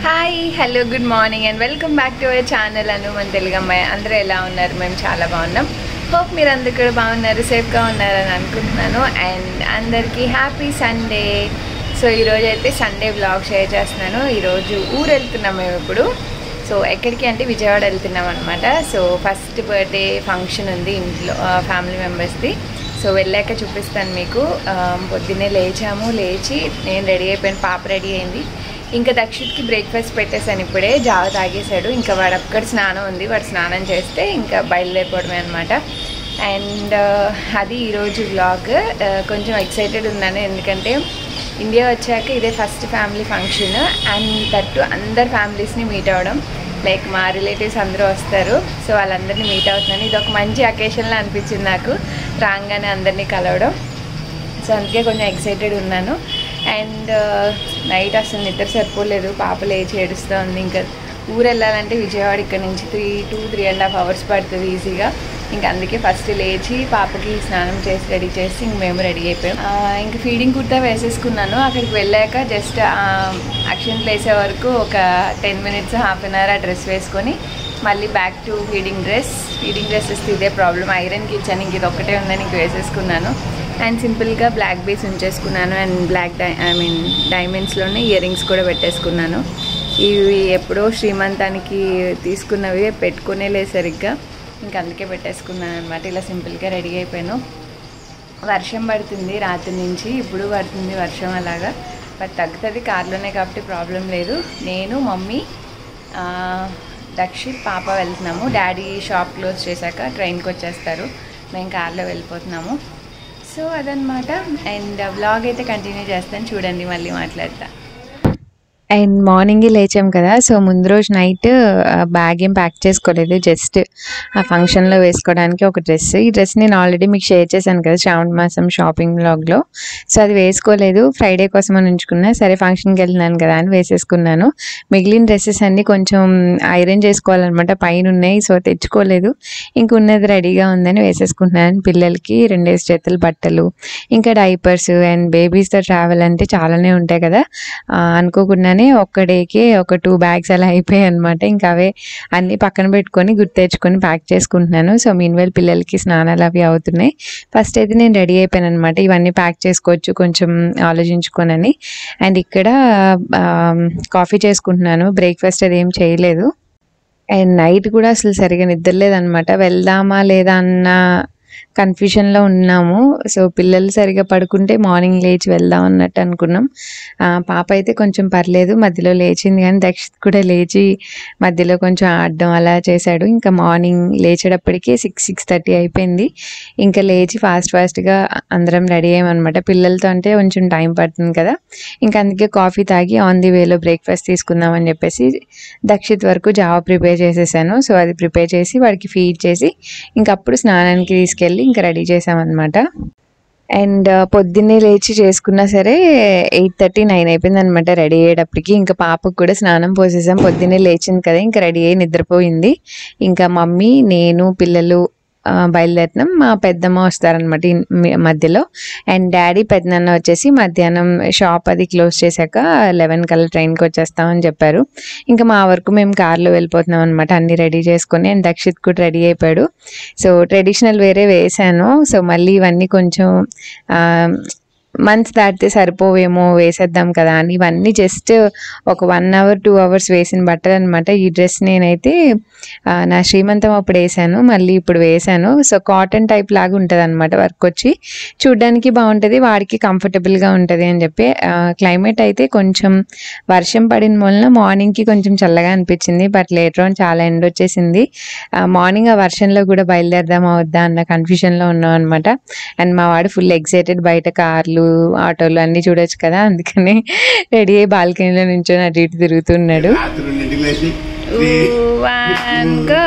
hi hello good morning and welcome back to our channel Anu మన తెలుగు అమ్మాయి అందరూ ఎలా ఉన్నారు మేము చాలా బాగున్నాం హోప్ మీరు అందరు కూడా బాగున్నారు సేఫ్గా ఉన్నారని అనుకుంటున్నాను అండ్ అందరికీ హ్యాపీ సండే సో ఈరోజు అయితే సండే బ్లాగ్ షేర్ చేస్తున్నాను ఈరోజు ఊరు వెళ్తున్నాం మేము ఇప్పుడు సో ఎక్కడికి అంటే విజయవాడ వెళ్తున్నాం అనమాట సో ఫస్ట్ బర్త్డే ఫంక్షన్ ఉంది ఇంట్లో ఫ్యామిలీ మెంబర్స్ది సో వెళ్ళాక చూపిస్తాను మీకు ఆ, పొద్దున్నే లేచాము లేచి నేను రెడీ అయిపోయాను పాప రెడీ అయింది ఇంకా దక్షిత్కి బ్రేక్ఫాస్ట్ పెట్టేశాను ఇప్పుడే జావ తాగేశాడు ఇంకా వాడు అక్కడ స్నానం ఉంది వాడు స్నానం చేస్తే ఇంకా బయలుదేరిపోవడమే అనమాట అండ్ అది ఈరోజు వ్లాగ్ కొంచెం ఎక్సైటెడ్ ఉన్నాను ఎందుకంటే ఇండియా వచ్చాక ఇదే ఫస్ట్ ఫ్యామిలీ ఫంక్షన్ అండ్ తట్టు అందరు ఫ్యామిలీస్ని మీట్ అవ్వడం లైక్ మా రిలేటివ్స్ అందరూ వస్తారు సో వాళ్ళందరినీ మీట్ అవుతున్నాను ఇది ఒక మంచి అకేషన్లా అనిపించింది నాకు రాగానే అందరినీ కలవడం సో అందుకే కొంచెం ఎక్సైటెడ్ ఉన్నాను అండ్ నైట్ అసలు నిద్ర సరిపోలేదు పాప లేచి ఏడుస్తుంది ఇంకా ఊరు వెళ్ళాలంటే విజయవాడ ఇక్కడ నుంచి three two three and half hours పడుతుంది ఈజీగా ఇంకా అందుకే ఫస్ట్ లేచి పాపకి స్నానం చేసి రెడీ చేసి ఇంక మేము రెడీ అయిపోయాం ఆ, ఇంక ఫీడింగ్ కుర్తా వేసేసుకున్నాను అక్కడికి వెళ్ళాక జస్ట్ యాక్షన్ వేసే వరకు ఒక ten minutes half an hour ఆ డ్రెస్ వేసుకొని మళ్ళీ back to feeding dress feeding dress వస్తే ఇదే ప్రాబ్లం ఐరన్కి ఇచ్చాను ఇంక ఇది ఒక్కటే ఉందని ఇంక వేసేసుకున్నాను అండ్ సింపుల్గా బ్లాక్ బేస్ ఉంచేసుకున్నాను and black dye I mean డైమండ్స్లోనే ఇయర్ రింగ్స్ కూడా పెట్టేసుకున్నాను ఇవి ఎప్పుడో శ్రీమంతానికి తీసుకున్నవి పెట్టుకునే లేదు సరిగ్గా ఇంక అందుకే పెట్టేసుకున్నాను అనమాట ఇలా సింపుల్గా రెడీ అయిపోయాను వర్షం పడుతుంది రాత్రి నుంచి ఇప్పుడు పడుతుంది వర్షం అలాగా బట్ తగ్గుతుంది కార్లోనే కాబట్టి ప్రాబ్లం లేదు నేను మమ్మీ ఆ, దక్షిత్ పాప వెళ్తున్నాము డాడీ షాప్ క్లోజ్ చేశాక ట్రైన్కి వచ్చేస్తారు మేము కార్లో వెళ్ళిపోతున్నాము సో అదనమాట అండ్ వ్లాగ్ అయితే కంటిన్యూ చేస్తాను చూడండి మళ్ళీ మాట్లాడతా అండ్ మార్నింగే లేచాం కదా సో ముందు రోజు నైట్ బ్యాగ్ ఏం ప్యాక్ చేసుకోలేదు జస్ట్ ఆ ఫంక్షన్లో వేసుకోవడానికి ఒక డ్రెస్ ఈ డ్రెస్ నేను ఆల్రెడీ మీకు షేర్ చేశాను కదా శ్రావణ మాసం షాపింగ్ బ్లాగ్లో సో అది వేసుకోలేదు ఫ్రైడే కోసం అని ఉంచుకున్నా సరే ఫంక్షన్కి వెళ్తున్నాను కదా అని వేసేసుకున్నాను మిగిలిన డ్రెస్సెస్ అన్నీ కొంచెం ఐరన్ చేసుకోవాలన్నమాట పైన ఉన్నాయి సో తెచ్చుకోలేదు ఇంక ఉన్నది రెడీగా ఉందని వేసేసుకుంటున్నాను పిల్లలకి రెండేసి చేతులు బట్టలు ఇంకా డైపర్స్ అండ్ బేబీస్తో ట్రావెల్ అంటే చాలానే ఉంటాయి కదా ఆ, అనుకోకుండానే ఒక్క డేకి ఒక టూ బ్యాగ్స్ అలా అయిపోయాయి అనమాట ఇంకా అవే అన్ని పక్కన పెట్టుకొని గుర్తు తెచ్చుకొని ప్యాక్ చేసుకుంటున్నాను సో మీన్వేల్ పిల్లలకి స్నానాలు అవి అవుతున్నాయి ఫస్ట్ అయితే నేను రెడీ అయిపోయాను అనమాట ఇవన్నీ ప్యాక్ చేసుకోవచ్చు కొంచెం ఆలోచించుకోనని అండ్ ఇక్కడ కాఫీ చేసుకుంటున్నాను బ్రేక్ఫాస్ట్ అది ఏం చేయలేదు అండ్ నైట్ కూడా అసలు సరిగా నిద్రలేదనమాట వెళ్దామా లేదా అన్న కన్ఫ్యూషన్లో ఉన్నాము సో పిల్లలు సరిగా పడుకుంటే మార్నింగ్ లేచి వెళ్దాం అన్నట్టు అనుకున్నాం ఆ, పాప అయితే కొంచెం పర్లేదు మధ్యలో లేచింది కానీ దక్షిత్ కూడా లేచి మధ్యలో కొంచెం ఆడడం అలా చేశాడు ఇంకా మార్నింగ్ లేచేటప్పటికి సిక్స్ సిక్స్ థర్టీ అయిపోయింది ఇంకా లేచి ఫాస్ట్ ఫాస్ట్గా అందరం రెడీ అయ్యామన్నమాట పిల్లలతో అంటే కొంచెం టైం పడుతుంది కదా ఇంకా అందుకే కాఫీ తాగి ఆన్ ది వేలో బ్రేక్ఫాస్ట్ తీసుకుందాం అని చెప్పేసి దక్షిత్ వరకు జావా ప్రిపేర్ చేసేసాను సో అది ప్రిపేర్ చేసి వాడికి ఫీడ్ చేసి ఇంకా అప్పుడు స్నానానికి తీసుకెళ్ళి ఇంకా రెడీ చేసామన్నమాట అండ్ పొద్దున్నే లేచి చేసుకున్నా సరే ఎయిట్ థర్టీ నైన్ అయిపోయింది అనమాట రెడీ అయ్యేటప్పటికి ఇంకా పాపకు కూడా స్నానం పోసేసాం పొద్దున్నే లేచింది కదా ఇంకా రెడీ అయ్యి నిద్రపోయింది ఇంకా మమ్మీ నేను పిల్లలు ఆ, బయలుదేరుతున్నాం మా పెద్దమ్మ వస్తారనమాట ఈ మి- మధ్యలో అండ్ డాడీ పెద్దనాన్న వచ్చేసి మధ్యాహ్నం షాప్ అది క్లోజ్ చేశాక లెవెన్ కల్లా ట్రైన్కి వచ్చేస్తామని చెప్పారు ఇంకా మా వరకు మేము కార్లో వెళ్ళిపోతున్నాం అనమాట అన్ని రెడీ చేసుకొని అండ్ దక్షిత్ కూడా రెడీ అయిపోయాడు సో ట్రెడిషనల్ వేరే వేసాను సో మళ్ళీ ఇవన్నీ కొంచెం మంత్స్ దాటితే సరిపోవేమో వేసేద్దాం కదా అని ఇవన్నీ జస్ట్ ఒక వన్ అవర్ టూ అవర్స్ వేసిన బట్టలు అనమాట ఈ డ్రెస్ నేనైతే ఆ, నా శ్రీమంతం అప్పుడు వేసాను మళ్ళీ ఇప్పుడు వేసాను సో కాటన్ టైప్ లాగా ఉంటుంది అనమాట వర్క్ వచ్చి చూడ్డానికి బాగుంటుంది వాడికి కంఫర్టబుల్గా ఉంటుంది అని చెప్పి క్లైమేట్ అయితే కొంచెం వర్షం పడిన వలన మార్నింగ్కి కొంచెం చల్లగా అనిపించింది బట్ లేటర్ ఆన్ చాలా ఎండ వచ్చేసింది మార్నింగ్ ఆ వర్షంలో కూడా బయలుదేరదామా వద్దా అన్న కన్ఫ్యూజన్లో ఉన్నాం అనమాట అండ్ మా వాడు ఫుల్ ఎక్సైటెడ్ బయట కార్లు ఆటోలు అన్నీ చూడొచ్చు కదా అందుకని రెడీ అయ్యి బాల్కనీలో నుంచొని అటు ఇటు తిరుగుతున్నాడు రాత్రి రెండింటికి లేచి వన్ గో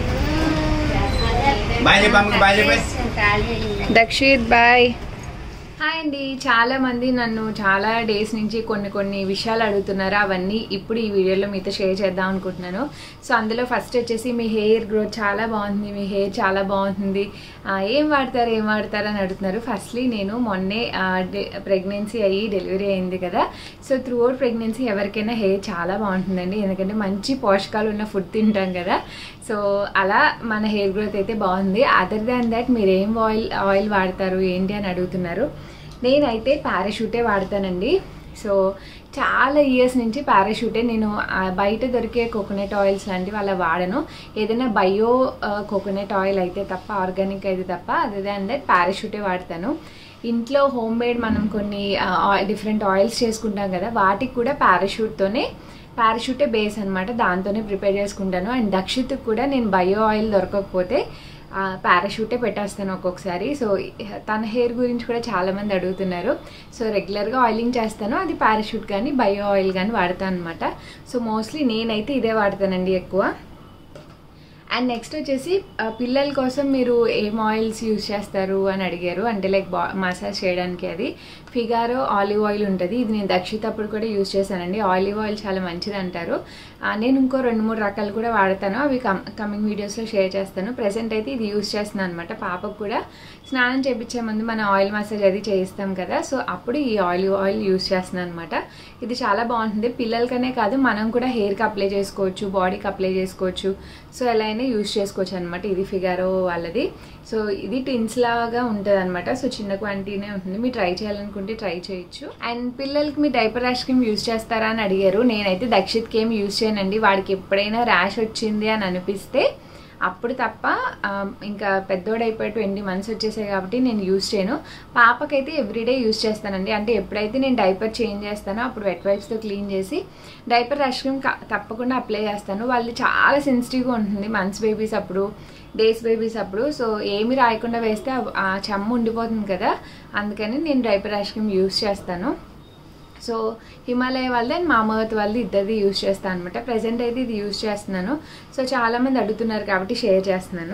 బాయ్ చెప్పి అమ్మకి బాయ్ చెప్పి దక్షిత్ బాయ్ హాయ్ అండి చాలా మంది నన్ను చాలా డేస్ నుంచి కొన్ని కొన్ని విషయాలు అడుగుతున్నారు అవన్నీ ఇప్పుడు ఈ వీడియోలో మీతో షేర్ చేద్దాం అనుకుంటున్నాను సో అందులో ఫస్ట్ వచ్చేసి మీ హెయిర్ గ్రోత్ చాలా బాగుంది మీ హెయిర్ చాలా బాగుంటుంది ఆ, ఏం వాడతారు ఏం వాడతారు అని అడుగుతున్నారు ఫస్ట్లీ నేను మొన్నే ప్రెగ్నెన్సీ అయ్యి డెలివరీ అయింది కదా సో త్రూ అవుట్ ప్రెగ్నెన్సీ ఎవరికైనా హెయిర్ చాలా బాగుంటుందండి ఎందుకంటే మంచి పోషకాలు ఉన్న ఫుడ్ తింటాం కదా సో అలా మన హెయిర్ గ్రోత్ అయితే బాగుంది అదర్ దాన్ దట్ మీరు ఏం ఆయిల్ ఆయిల్ వాడతారు ఏంటి అని అడుగుతున్నారు నేనైతే పారాషూటే వాడతానండి సో చాలా ఇయర్స్ నుంచి పారాషూటే నేను ఆ, బయట దొరికే కోకోనట్ ఆయిల్స్ లాంటివి అలా వాడను ఏదైనా బయో కోకోనట్ ఆయిల్ అయితే తప్ప ఆర్గానిక్ అయితే తప్ప అదే దాన్ దట్ పారాషూటే వాడతాను ఇంట్లో హోమ్ మేడ్ మనం కొన్ని డిఫరెంట్ ఆయిల్స్ చేసుకుంటాం కదా వాటికి కూడా పారాషూట్తోనే పారాషూటే బేస్ అనమాట దాంతోనే ప్రిపేర్ చేసుకుంటాను అండ్ దక్షిత్కి కూడా నేను బయో ఆయిల్ దొరకకపోతే పారాషూటే పెట్టేస్తాను ఒక్కొక్కసారి సో తన హెయిర్ గురించి కూడా చాలామంది అడుగుతున్నారు సో రెగ్యులర్గా ఆయిలింగ్ చేస్తాను అది పారాషూట్ కానీ బయో ఆయిల్ కానీ వాడతాను అనమాట సో మోస్ట్లీ నేనైతే ఇదే వాడతానండి ఎక్కువ అండ్ నెక్స్ట్ వచ్చేసి ఆ, పిల్లల కోసం మీరు ఏం ఆయిల్స్ యూజ్ చేస్తారు అని అడిగారు అంటే లైక్ బా మసాజ్ చేయడానికి అది ఫిగారో ఆలివ్ ఆయిల్ ఉంటుంది ఇది నేను దక్షిత అప్పుడు కూడా యూజ్ చేశానండి ఆలివ్ ఆయిల్ చాలా మంచిది అంటారు ఆ, నేను ఇంకో రెండు మూడు రకాలు కూడా వాడతాను అవి కమ్ కమింగ్ వీడియోస్లో షేర్ చేస్తాను ప్రెసెంట్ అయితే ఇది యూజ్ చేస్తున్నాను అనమాట పాపకు కూడా స్నానం చేయించే ముందు మన ఆయిల్ మసాజ్ అది చేయిస్తాం కదా సో అప్పుడు ఈ ఆలివ్ ఆయిల్ యూజ్ చేస్తున్నాను అనమాట ఇది చాలా బాగుంటుంది పిల్లలకనే కాదు మనం కూడా హెయిర్కి అప్లై చేసుకోవచ్చు బాడీకి అప్లై చేసుకోవచ్చు సో ఎలా అయినా యూజ్ చేసుకోవచ్చు అనమాట ఇది ఫిగారో వాళ్ళది సో ఇది టిన్స్ లాగా ఉంటుంది అనమాట సో చిన్న క్వాంటిటీనే ఉంటుంది మీరు ట్రై చేయాలనుకుంటే ట్రై చేయొచ్చు అండ్ పిల్లలకి మీ డైపర్ ర్యాష్ క్రీమ్ యూజ్ చేస్తారా అని అడిగారు నేనైతే దక్షిత్కి ఏం యూజ్ చేయనండి వాడికి ఎప్పుడైనా ర్యాష్ వచ్చింది అని అనిపిస్తే అప్పుడు తప్ప ఆ, ఇంకా పెద్దోడైపోయి ట్వంటీ మంత్స్ వచ్చేసాయి కాబట్టి నేను యూజ్ చేయను పాపకైతే ఎవ్రీడే యూజ్ చేస్తానండి అంటే ఎప్పుడైతే నేను డైపర్ చేంజ్ చేస్తానో అప్పుడు వెట్ వైప్స్తో క్లీన్ చేసి డైపర్ రష్ క్రీమ్ తప్పకుండా అప్లై చేస్తాను వాళ్ళు చాలా సెన్సిటివ్గా ఉంటుంది మంత్స్ బేబీస్ అప్పుడు డేస్ బేబీస్ అప్పుడు సో ఏమి రాయకుండా వేస్తే ఆ- ఆ చెమ్మ ఉండిపోతుంది కదా అందుకని నేను డైపర్ రష్ క్రీమ్ యూజ్ చేస్తాను సో హిమాలయ వాళ్ళది అండ్ మామవత్ వాళ్ళది ఇద్దరిది యూజ్ చేస్తాను అనమాట ప్రజెంట్ అయితే ఇది యూజ్ చేస్తున్నాను సో చాలామంది అడుగుతున్నారు కాబట్టి షేర్ చేస్తున్నాను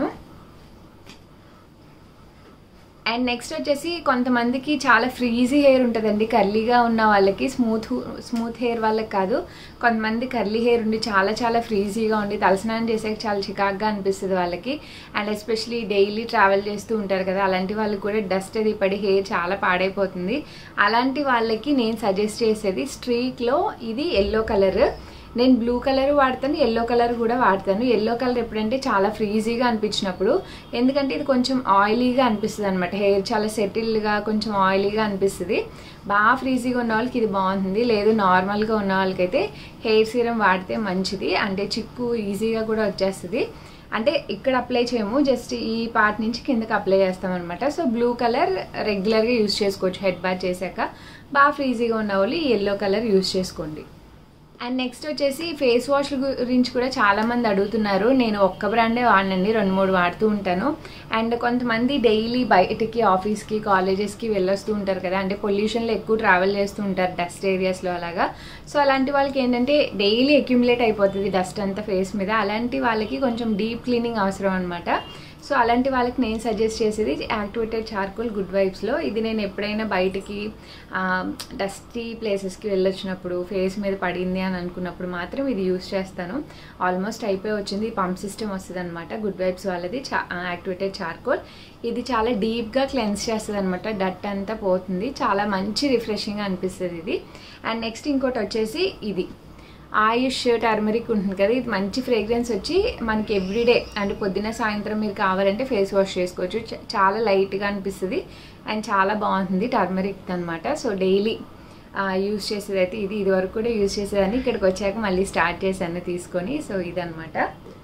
అండ్ నెక్స్ట్ వచ్చేసి కొంతమందికి చాలా ఫ్రీజీ హెయిర్ ఉంటుందండి కర్లీగా ఉన్న వాళ్ళకి స్మూత్ స్మూత్ హెయిర్ వాళ్ళకి కాదు కొంతమంది కర్లీ హెయిర్ ఉండి చాలా చాలా ఫ్రీజీగా ఉండి తలస్నానం చేసేకి చాలా చికాగ్గా అనిపిస్తుంది వాళ్ళకి అండ్ ఎస్పెషలీ డైలీ ట్రావెల్ చేస్తూ ఉంటారు కదా అలాంటి వాళ్ళకి కూడా డస్ట్ అది పడి హెయిర్ చాలా పాడైపోతుంది అలాంటి వాళ్ళకి నేను సజెస్ట్ చేసేది స్ట్రీక్లో ఇది ఎల్లో కలర్ నేను బ్లూ కలర్ వాడతాను ఎల్లో కలర్ కూడా వాడతాను ఎల్లో కలర్ ఎప్పుడంటే చాలా ఫ్రీజీగా అనిపించినప్పుడు ఎందుకంటే ఇది కొంచెం ఆయిలీగా అనిపిస్తుంది అనమాట హెయిర్ చాలా సెటిల్గా కొంచెం ఆయిలీగా అనిపిస్తుంది బాగా ఫ్రీజీగా ఉన్న వాళ్ళకి ఇది బాగుంటుంది లేదు నార్మల్గా ఉన్న వాళ్ళకైతే హెయిర్ సీరం వాడితే మంచిది అంటే చిక్కు ఈజీగా కూడా వచ్చేస్తుంది అంటే ఇక్కడ అప్లై చేయము జస్ట్ ఈ పార్ట్ నుంచి కిందకి అప్లై చేస్తాం అనమాట సో బ్లూ కలర్ రెగ్యులర్గా యూస్ చేసుకోవచ్చు హెడ్ బాత్ చేశాక బాగా ఫ్రీజీగా ఉన్న వాళ్ళు ఈ ఎల్లో కలర్ యూస్ చేసుకోండి అండ్ నెక్స్ట్ వచ్చేసి ఫేస్ వాష్ గురించి కూడా చాలా మంది అడుగుతున్నారు నేను ఒక్క బ్రాండే వాడినండి రెండు మూడు వాడుతూ ఉంటాను అండ్ కొంతమంది డైలీ బయటికి ఆఫీస్కి కాలేజెస్కి వెళ్ళొస్తూ ఉంటారు కదా అంటే పొల్యూషన్లో ఎక్కువ ట్రావెల్ చేస్తూ ఉంటారు డస్ట్ ఏరియాస్లో అలాగా సో అలాంటి వాళ్ళకి ఏంటంటే డైలీ అక్యుములేట్ అయిపోతుంది డస్ట్ అంతా ఫేస్ మీద అలాంటి వాళ్ళకి కొంచెం డీప్ క్లీనింగ్ అవసరం అనమాట సో అలాంటి వాళ్ళకి నేను సజెస్ట్ చేసేది యాక్టివేటెడ్ చార్కోల్ గుడ్ వైబ్స్లో ఇది నేను ఎప్పుడైనా బయటికి డస్టీ ప్లేసెస్కి వెళ్ళొచ్చినప్పుడు ఫేస్ మీద పడింది అని అనుకున్నప్పుడు మాత్రం ఇది యూస్ చేస్తాను ఆల్మోస్ట్ అయిపోయి వచ్చింది పంప్ సిస్టమ్ వస్తుంది అనమాట గుడ్ వైబ్స్ వాళ్ళది చా యాక్టివేటెడ్ చార్కోల్ ఇది చాలా డీప్గా క్లెన్స్ చేస్తుంది అనమాట డట్ అంతా పోతుంది చాలా మంచి రిఫ్రెషింగ్ అనిపిస్తుంది ఇది అండ్ నెక్స్ట్ ఇంకోటి వచ్చేసి ఇది ఆయుష్ టర్మరిక్ ఉంటుంది కదా ఇది మంచి ఫ్రేగ్రెన్స్ వచ్చి మనకి ఎవ్రీడే అంటే పొద్దున సాయంత్రం మీరు కావాలంటే ఫేస్ వాష్ చేసుకోవచ్చు చ- చాలా లైట్గా అనిపిస్తుంది అండ్ చాలా బాగుంటుంది టర్మరిక్ అనమాట సో డైలీ యూస్ చేసేది అయితే ఇది ఇది వరకు కూడా యూస్ చేసేదాన్ని ఇక్కడికి వచ్చాక మళ్ళీ స్టార్ట్ చేశాను తీసుకొని సో ఇదనమాట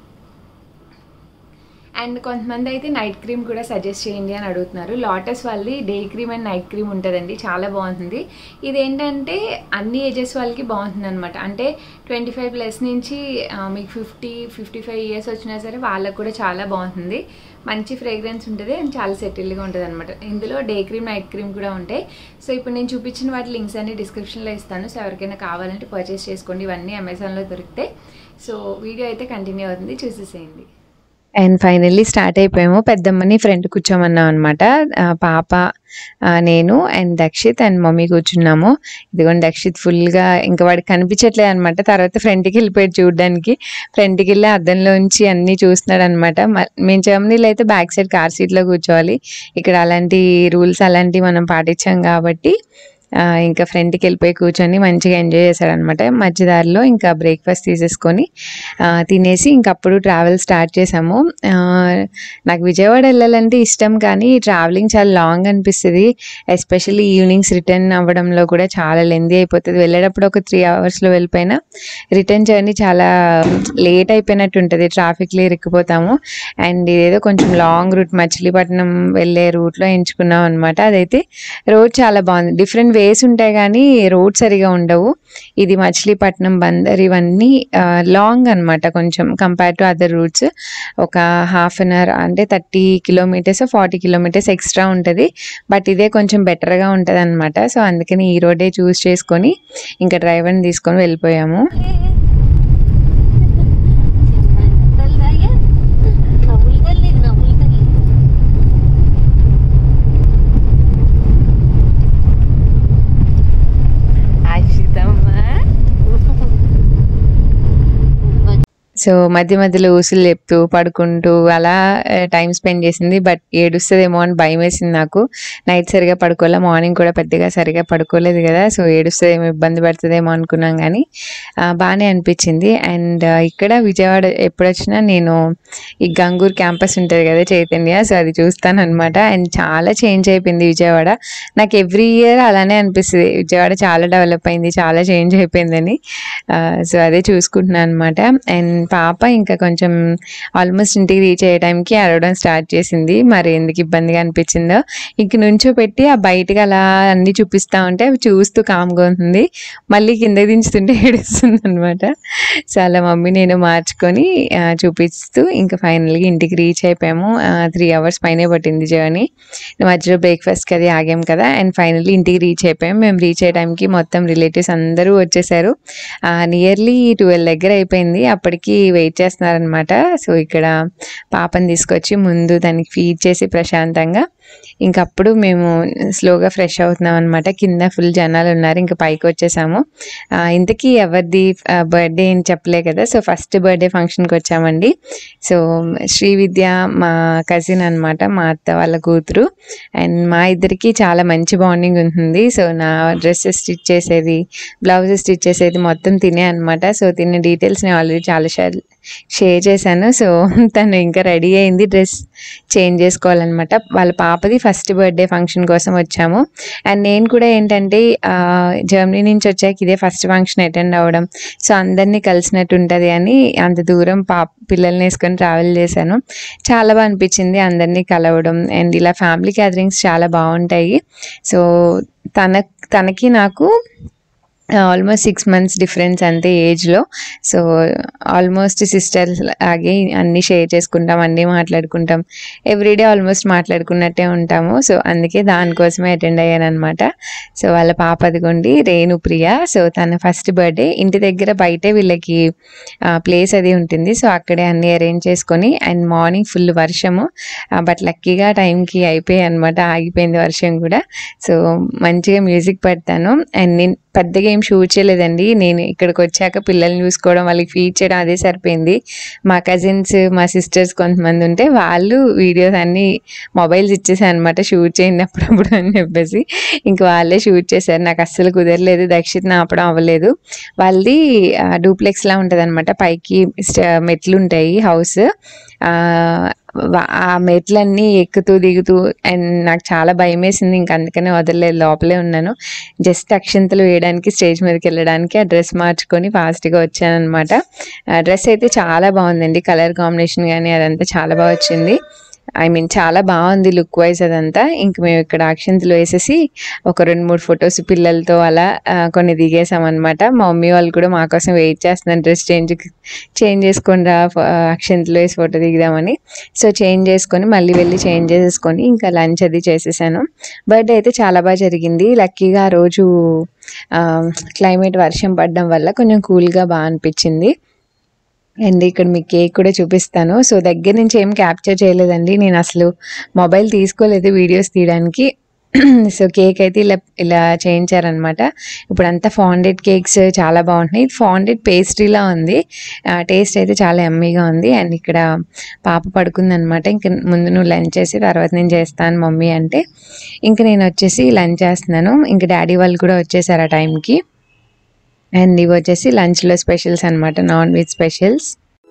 అండ్ కొంతమంది అయితే నైట్ క్రీమ్ కూడా సజెస్ట్ చేయండి అని అడుగుతున్నారు లాటస్ వాళ్ళది day cream and night cream ఉంటుందండి చాలా బాగుంటుంది ఇదేంటంటే అన్ని ఏజెస్ వాళ్ళకి బాగుంటుంది అనమాట అంటే ట్వంటీ ఫైవ్ ప్లస్ నుంచి ఆ, మీకు ఫిఫ్టీ ఫిఫ్టీ ఫైవ్ ఇయర్స్ వచ్చినా సరే వాళ్ళకు కూడా చాలా బాగుంటుంది మంచి ఫ్రేగ్రెన్స్ ఉంటుంది అండ్ చాలా సెటిల్గా ఉంటుంది అనమాట ఇందులో డే క్రీమ్ నైట్ క్రీమ్ కూడా ఉంటాయి సో ఇప్పుడు నేను చూపించిన వాటి లింక్స్ అన్ని డిస్క్రిప్షన్లో ఇస్తాను సో ఎవరికైనా కావాలంటే పర్చేస్ చేసుకోండి ఇవన్నీ అమెజాన్లో దొరికితే సో వీడియో అయితే కంటిన్యూ అవుతుంది చూసేసేయండి అండ్ ఫైనల్లీ స్టార్ట్ అయిపోయాము పెద్దమ్మని ఫ్రంట్ కూర్చోమన్నాం అనమాట పాప ఆ, నేను అండ్ దక్షిత్ అండ్ మమ్మీ కూర్చున్నాము ఇదిగోండి దక్షిత్ ఫుల్గా ఇంకా వాడికి కనిపించట్లేదు అనమాట తర్వాత ఫ్రంట్కి వెళ్ళిపోయాడు చూడడానికి ఫ్రంట్కి వెళ్ళి అద్దంలోంచి అన్నీ చూస్తున్నాడు అనమాట మేము జర్మనీలో అయితే బ్యాక్ సైడ్ కార్ సీట్లో కూర్చోవాలి ఇక్కడ అలాంటి రూల్స్ అలాంటివి మనం పాటించాం కాబట్టి ఆ, ఇంకా ఫ్రంట్కి వెళ్ళిపోయి కూర్చొని మంచిగా ఎంజాయ్ చేశాడనమాట మధ్యదారిలో ఇంకా బ్రేక్ఫాస్ట్ తీసేసుకొని ఆ, తినేసి ఇంకప్పుడు ట్రావెల్ స్టార్ట్ చేసాము ఆ, నాకు విజయవాడ వెళ్ళాలంటే ఇష్టం కానీ ట్రావెలింగ్ చాలా లాంగ్ అనిపిస్తుంది ఎస్పెషల్లీ ఈవినింగ్స్ రిటర్న్ అవ్వడంలో కూడా చాలా లెందీ అయిపోతుంది వెళ్ళేటప్పుడు ఒక త్రీ అవర్స్లో వెళ్ళిపోయినా రిటర్న్ జర్నీ చాలా లేట్ అయిపోయినట్టు ఉంటుంది ట్రాఫిక్లో ఇరుక్కుపోతాము అండ్ ఇదేదో కొంచెం లాంగ్ రూట్ మచిలీపట్నం వెళ్ళే రూట్లో ఎంచుకున్నాం అనమాట అదైతే రోడ్ చాలా బాగుంది డిఫరెంట్ వేస్ ఉంటాయి కానీ రోడ్ సరిగా ఉండవు ఇది మచిలీపట్నం బందర్ ఇవన్నీ లాంగ్ అన్నమాట కొంచెం కంపేర్ టు అదర్ రూట్స్ ఒక హాఫ్ అన్ అవర్ అంటే thirty kilometres forty kilometres extra ఉంటుంది బట్ ఇదే కొంచెం బెటర్గా ఉంటుంది అనమాట సో అందుకని ఈ రోడే చూస్ చేసుకొని ఇంకా డ్రైవర్ని తీసుకొని వెళ్ళిపోయాము తల్లాయా నవ్వులు తల్లి నవ్వులు తల్లి సో మధ్య మధ్యలో ఊసులు చెప్తూ పడుకుంటూ అలా టైం స్పెండ్ చేసింది బట్ ఏడుస్తుందేమో అని భయం వేసింది నాకు నైట్ సరిగా పడుకోలే మార్నింగ్ కూడా పెద్దగా సరిగా పడుకోలేదు కదా సో ఏడుస్తుందేమో ఇబ్బంది పడుతుందేమో అనుకున్నాం కానీ ఆ, బాగానే అనిపించింది అండ్ ఇక్కడ విజయవాడ ఎప్పుడు వచ్చినా నేను ఈ గంగూర్ క్యాంపస్ ఉంటుంది కదా చైతన్య సో అది చూస్తాను అనమాట అండ్ చాలా చేంజ్ అయిపోయింది విజయవాడ నాకు ఎవ్రీ ఇయర్ అలానే అనిపిస్తుంది విజయవాడ చాలా డెవలప్ అయింది చాలా చేంజ్ అయిపోయిందని సో అదే చూసుకుంటున్నాను అనమాట అండ్ పాప ఇంకా కొంచెం ఆల్మోస్ట్ ఇంటికి రీచ్ అయ్యే టైంకి అరవడం స్టార్ట్ చేసింది మరి ఎందుకు ఇబ్బందిగా అనిపించిందో ఇంక నుంచో పెట్టి ఆ బయటకు అలా అన్ని చూపిస్తా ఉంటే అవి చూస్తూ కామ్గా ఉంటుంది మళ్ళీ కింద దించుతుంటే ఏడుస్తుంది అనమాట సో అలా మమ్మీ నేను మార్చుకొని ఆ, చూపిస్తూ ఇంకా ఫైనల్గా ఇంటికి రీచ్ అయిపోయాము త్రీ అవర్స్ పైనే పట్టింది జర్నీ మధ్యలో బ్రేక్ఫాస్ట్కి అది ఆగాం కదా అండ్ ఫైనల్లీ ఇంటికి రీచ్ అయిపోయాం మేము రీచ్ అయ్యే టైంకి మొత్తం రిలేటివ్స్ అందరూ వచ్చేసారు నియర్లీ ట్వెల్వ్ దగ్గర అయిపోయింది అప్పటికి వెయిట్ చేస్తున్నారనమాట సో ఇక్కడ పాపని తీసుకొచ్చి ముందు దానికి ఫీడ్ చేసి ప్రశాంతంగా ఇంకప్పుడు మేము స్లోగా ఫ్రెష్ అవుతున్నాం అనమాట కింద ఫుల్ జనాలు ఉన్నారు ఇంకా పైకి వచ్చేసాము ఆ, ఇంతకీ ఎవరిది బర్త్డే అని చెప్పలే కదా సో ఫస్ట్ బర్త్డే ఫంక్షన్కి వచ్చామండి సో శ్రీ విద్య మా కజిన్ అన్నమాట మా అత్త వాళ్ళ కూతురు అండ్ మా ఇద్దరికి చాలా మంచి బాండింగ్ ఉంటుంది సో నా డ్రెస్సెస్ స్టిచ్ చేసేది బ్లౌజెస్ స్టిచ్ చేసేది మొత్తం తినే అనమాట సో తినే డీటెయిల్స్ నేను ఆల్రెడీ చాలా షేర్ షేర్ చేశాను సో తను ఇంకా రెడీ అయింది డ్రెస్ చేంజ్ చేసుకోవాలన్నమాట వాళ్ళ పాపది ఫస్ట్ బర్త్డే ఫంక్షన్ కోసం వచ్చాము అండ్ నేను కూడా ఏంటంటే ఆ, జర్మనీ నుంచి వచ్చాక ఇదే ఫస్ట్ ఫంక్షన్ అటెండ్ అవ్వడం సో అందరినీ కలిసినట్టు ఉంటుంది అని అంత దూరం పాప పిల్లల్ని వేసుకొని ట్రావెల్ చేశాను చాలా బాగా అనిపించింది అందరినీ కలవడం అండ్ ఇలా ఫ్యామిలీ గ్యాదరింగ్స్ చాలా బాగుంటాయి సో తన తనకి నాకు ఆల్మోస్ట్ సిక్స్ మంత్స్ డిఫరెన్స్ అంతే ఏజ్లో సో ఆల్మోస్ట్ సిస్టర్స్ లాగే అన్నీ షేర్ చేసుకుంటాం అన్నీ మాట్లాడుకుంటాం ఎవ్రీడే ఆల్మోస్ట్ మాట్లాడుకున్నట్టే ఉంటాము సో అందుకే దానికోసమే అటెండ్ అయ్యాను అనమాట సో వాళ్ళ పాప అదిగోండి రేణు ప్రియ సో తన ఫస్ట్ బర్త్డే ఇంటి దగ్గర బయటే వీళ్ళకి ప్లేస్ అది ఉంటుంది సో అక్కడే అన్ని అరేంజ్ చేసుకొని అండ్ మార్నింగ్ ఫుల్ వర్షము బట్ లక్కీగా టైంకి అయిపోయాయి అనమాట ఆగిపోయింది వర్షం కూడా సో మంచిగా మ్యూజిక్ పెడతాను అండ్ నేను పెద్దగా ఏం షూట్ చేయలేదండి నేను ఇక్కడికి వచ్చాక పిల్లల్ని చూసుకోవడం వాళ్ళకి ఫీడ్ చేయడం అదే సరిపోయింది మా కజిన్స్ మా సిస్టర్స్ కొంతమంది ఉంటే వాళ్ళు వీడియోస్ అన్ని మొబైల్స్ ఇచ్చేసాను అనమాట షూట్ చేయండి అప్పుడప్పుడు అని చెప్పేసి ఇంక వాళ్ళే షూట్ చేశారు నాకు అస్సలు కుదరలేదు దక్షిత్ ఆపడం అవ్వలేదు వాళ్ళది డూప్లెక్స్ లా ఉంటుంది అనమాట పైకి స్ట- మెట్లు ఉంటాయి హౌస్ ఆ మెట్లన్నీ ఎక్కుతూ దిగుతూ అండ్ నాకు చాలా భయం వేసింది ఇంక అందుకనే వదలలేదు లోపలే ఉన్నాను జస్ట్ అక్షంతలు వేయడానికి స్టేజ్ మీదకి వెళ్ళడానికి ఆ డ్రెస్ మార్చుకొని ఫాస్ట్గా వచ్చాను అనమాట డ్రెస్ అయితే చాలా బాగుందండి కలర్ కాంబినేషన్ కానీ అదంతా చాలా బాగా వచ్చింది ఐ మీన్ చాలా బాగుంది లుక్ వైజ్ అదంతా ఇంక మేము ఇక్కడ అక్షంతలు వేసేసి ఒక రెండు మూడు ఫొటోస్ పిల్లలతో అలా ఆ, కొన్ని దిగేసాం అనమాట మా మమ్మీ వాళ్ళు కూడా మా కోసం వెయిట్ చేస్తున్నారు డ్రెస్ చేంజ్ చేంజ్ చేసుకొని రా ఫ- అక్షంతలు వేసి ఫోటో దిగుదామని సో చేంజ్ చేసుకొని మళ్ళీ వెళ్ళి చేంజ్ చేసేసుకొని ఇంకా లంచ్ అది చేసేసాను బర్త్డే అయితే చాలా బాగా జరిగింది లక్కీగా ఆ రోజు క్లైమేట్ వర్షం పడడం వల్ల కొంచెం కూల్గా బాగా అనిపించింది అండ్ ఇక్కడ మీకు కేక్ కూడా చూపిస్తాను సో దగ్గర నుంచి ఏం క్యాప్చర్ చేయలేదండి నేను అసలు మొబైల్ తీసుకోలేదు వీడియోస్ తీయడానికి సో కేక్ అయితే ఇలా ఇలా చేయించారనమాట ఇప్పుడు అంతా ఫాండెడ్ కేక్స్ చాలా బాగుంటున్నాయి ఇది ఫాండెడ్ పేస్ట్రీలా ఉంది టేస్ట్ అయితే చాలా ఎమ్మీగా ఉంది అండ్ ఇక్కడ పాప పడుకుంది అనమాట ఇంక ముందు నువ్వు లంచ్ చేసి తర్వాత నేను చేస్తాను మమ్మీ అంటే ఇంక నేను వచ్చేసి లంచ్ చేస్తున్నాను ఇంక డాడీ వాళ్ళు కూడా వచ్చేసారు ఆ టైంకి అండ్ ఇవి వచ్చేసి లంచ్లో స్పెషల్స్ అనమాట నాన్ వెజ్ స్పెషల్స్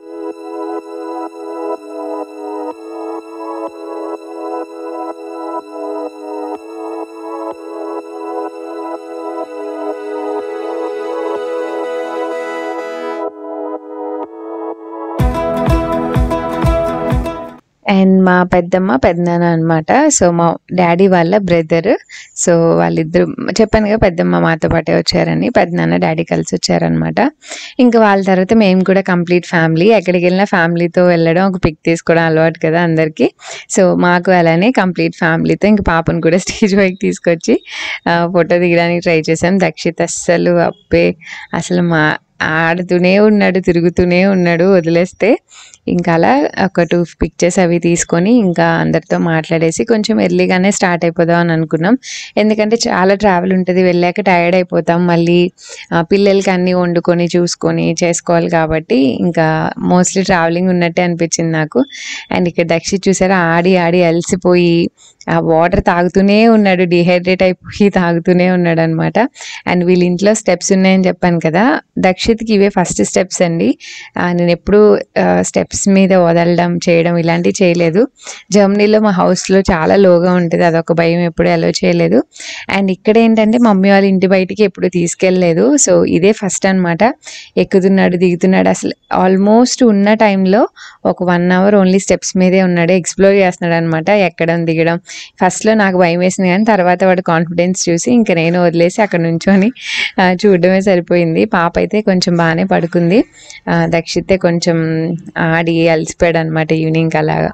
అండ్ మా పెద్దమ్మ పెద్దనాన్న అనమాట సో మా డాడీ వాళ్ళ బ్రదర్ సో వాళ్ళిద్దరు చెప్పాను కదా పెద్దమ్మ మాతో పాటే వచ్చారని పెద్దనాన్న డాడీ కలిసి వచ్చారనమాట ఇంకా వాళ్ళ తర్వాత మేము కూడా కంప్లీట్ ఫ్యామిలీ ఎక్కడికి వెళ్ళినా ఫ్యామిలీతో వెళ్ళడం ఒక పిక్ తీసుకోవడం అలవాటు కదా అందరికీ సో మాకు అలానే కంప్లీట్ ఫ్యామిలీతో ఇంక పాపను కూడా స్టేజ్ పైకి తీసుకొచ్చి ఫోటో దిగడానికి ట్రై చేసాం దక్షిత్ అస్సలు అప్పే అసలు మా ఆడుతూనే ఉన్నాడు తిరుగుతూనే ఉన్నాడు వదిలేస్తే ఇంకా అలా ఒక టూ పిక్చర్స్ అవి తీసుకొని ఇంకా అందరితో మాట్లాడేసి కొంచెం ఎర్లీగానే స్టార్ట్ అయిపోదాం అని అనుకున్నాం ఎందుకంటే చాలా ట్రావెల్ ఉంటుంది వెళ్ళాక టైర్డ్ అయిపోతాం మళ్ళీ ఆ, పిల్లలకి అన్నీ వండుకొని చూసుకొని చేసుకోవాలి కాబట్టి ఇంకా మోస్ట్లీ ట్రావెలింగ్ ఉన్నట్టే అనిపించింది నాకు అండ్ ఇక్కడ దక్షిత్ చూసారా ఆడి ఆడి అలసిపోయి ఆ వాటర్ తాగుతూనే ఉన్నాడు డిహైడ్రేట్ అయిపోయి తాగుతూనే ఉన్నాడు అనమాట అండ్ వీళ్ళ ఇంట్లో స్టెప్స్ ఉన్నాయని చెప్పాను కదా దక్షిత్కి ఇవే ఫస్ట్ స్టెప్స్ అండి ఆ, నేను ఎప్పుడు స్టెప్స్ మీద వదలడం చేయడం ఇలాంటివి చేయలేదు జర్మనీలో మా హౌస్లో చాలా లోగా ఉంటుంది అదొక భయం ఎప్పుడు అలో చేయలేదు అండ్ ఇక్కడ ఏంటంటే మమ్మీ వాళ్ళ ఇంటి బయటికి ఎప్పుడు తీసుకెళ్ళలేదు సో ఇదే ఫస్ట్ అన్నమాట ఎక్కుతున్నాడు దిగుతున్నాడు అసలు ఆల్మోస్ట్ ఉన్న టైంలో ఒక వన్ అవర్ ఓన్లీ స్టెప్స్ మీదే ఉన్నాడు ఎక్స్ప్లోర్ చేస్తున్నాడు అనమాట ఎక్కడం దిగడం ఫస్ట్లో నాకు భయం వేసింది కానీ తర్వాత వాడు కాన్ఫిడెన్స్ చూసి ఇంకా నేను వదిలేసి అక్కడ నుంచొని ఆ, చూడడమే సరిపోయింది పాప అయితే కొంచెం బాగానే పడుకుంది ఆ, దక్షితే కొంచెం ఆడి అలసిపోయాడు అనమాట ఈవినింగ్ అలాగా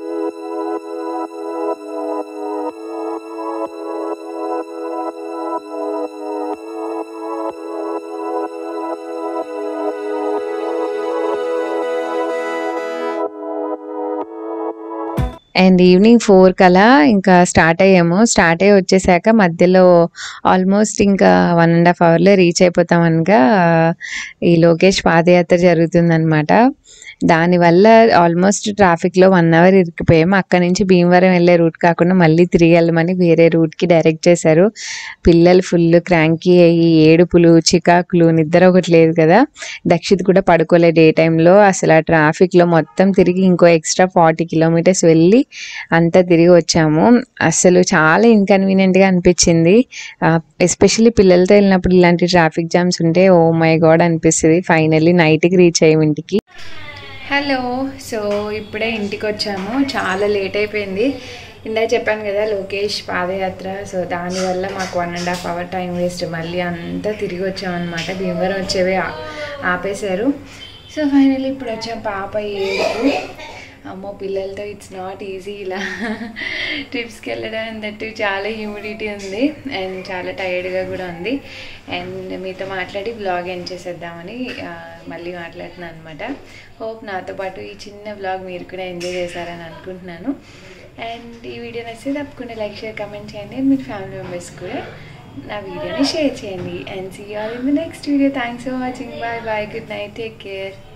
అండ్ ఈవినింగ్ ఫోర్ కలా ఇంకా స్టార్ట్ అయ్యాము స్టార్ట్ అయ్యి వచ్చేసాక మధ్యలో ఆల్మోస్ట్ ఇంకా వన్ అండ్ హాఫ్ అవర్లో రీచ్ అయిపోతాం అనగా ఈ లోకేష్ పాదయాత్ర జరుగుతుందన్నమాట దానివల్ల ఆల్మోస్ట్ ట్రాఫిక్లో వన్ అవర్ ఇరికిపోయాము అక్కడ నుంచి భీమవరం వెళ్ళే రూట్ కాకుండా మళ్ళీ తిరిగి వెళ్ళమని వేరే రూట్కి డైరెక్ట్ చేశారు పిల్లలు ఫుల్ క్రాంకీ అయ్యి ఏడుపులు చికాకులు నిద్ర ఒకటి లేదు కదా దక్షిత్ కూడా పడుకోలే డే టైంలో అసలు ఆ ట్రాఫిక్లో మొత్తం తిరిగి ఇంకో ఎక్స్ట్రా ఫార్టీ కిలోమీటర్స్ వెళ్ళి అంతా తిరిగి వచ్చాము అసలు చాలా ఇన్కన్వీనియంట్గా అనిపించింది ఎస్పెషల్లీ పిల్లలతో వెళ్ళినప్పుడు ఇలాంటి ట్రాఫిక్ జామ్స్ ఉంటే ఓ మై గాడ్ అనిపిస్తుంది ఫైనల్లీ నైట్కి రీచ్ అయ్యాము ఇంటికి హలో సో ఇప్పుడే ఇంటికి వచ్చాము చాలా లేట్ అయిపోయింది ఇందాక చెప్పాను కదా లోకేష్ పాదయాత్ర సో దానివల్ల మాకు one and half hour time waste మళ్ళీ అంతా తిరిగి వచ్చామన్నమాట భీమవరం వచ్చేవే ఆ- ఆపేశారు సో ఫైనల్లీ ఇప్పుడు వచ్చాం పాప ఏడుపు అమ్మో పిల్లలతో ఇట్స్ నాట్ ఈజీ ఇలా ట్రిప్స్కి వెళ్ళడం దట్టు చాలా హ్యూమిడిటీ ఉంది అండ్ చాలా టైర్డ్గా కూడా ఉంది అండ్ మీతో మాట్లాడి బ్లాగ్ ఎండ్ చేసేద్దామని ఆ, మళ్ళీ మాట్లాడుతున్నాను అనమాట హోప్ నాతో పాటు ఈ చిన్న బ్లాగ్ మీరు కూడా ఎంజాయ్ చేశారని అనుకుంటున్నాను అండ్ ఈ వీడియో నచ్చితే తప్పకుండా లైక్ షేర్ కమెంట్ చేయండి అండ్ మీ ఫ్యామిలీ మెంబర్స్ కూడా నా వీడియోని షేర్ చేయండి and see all in the next video thanks for watching bye bye good night take care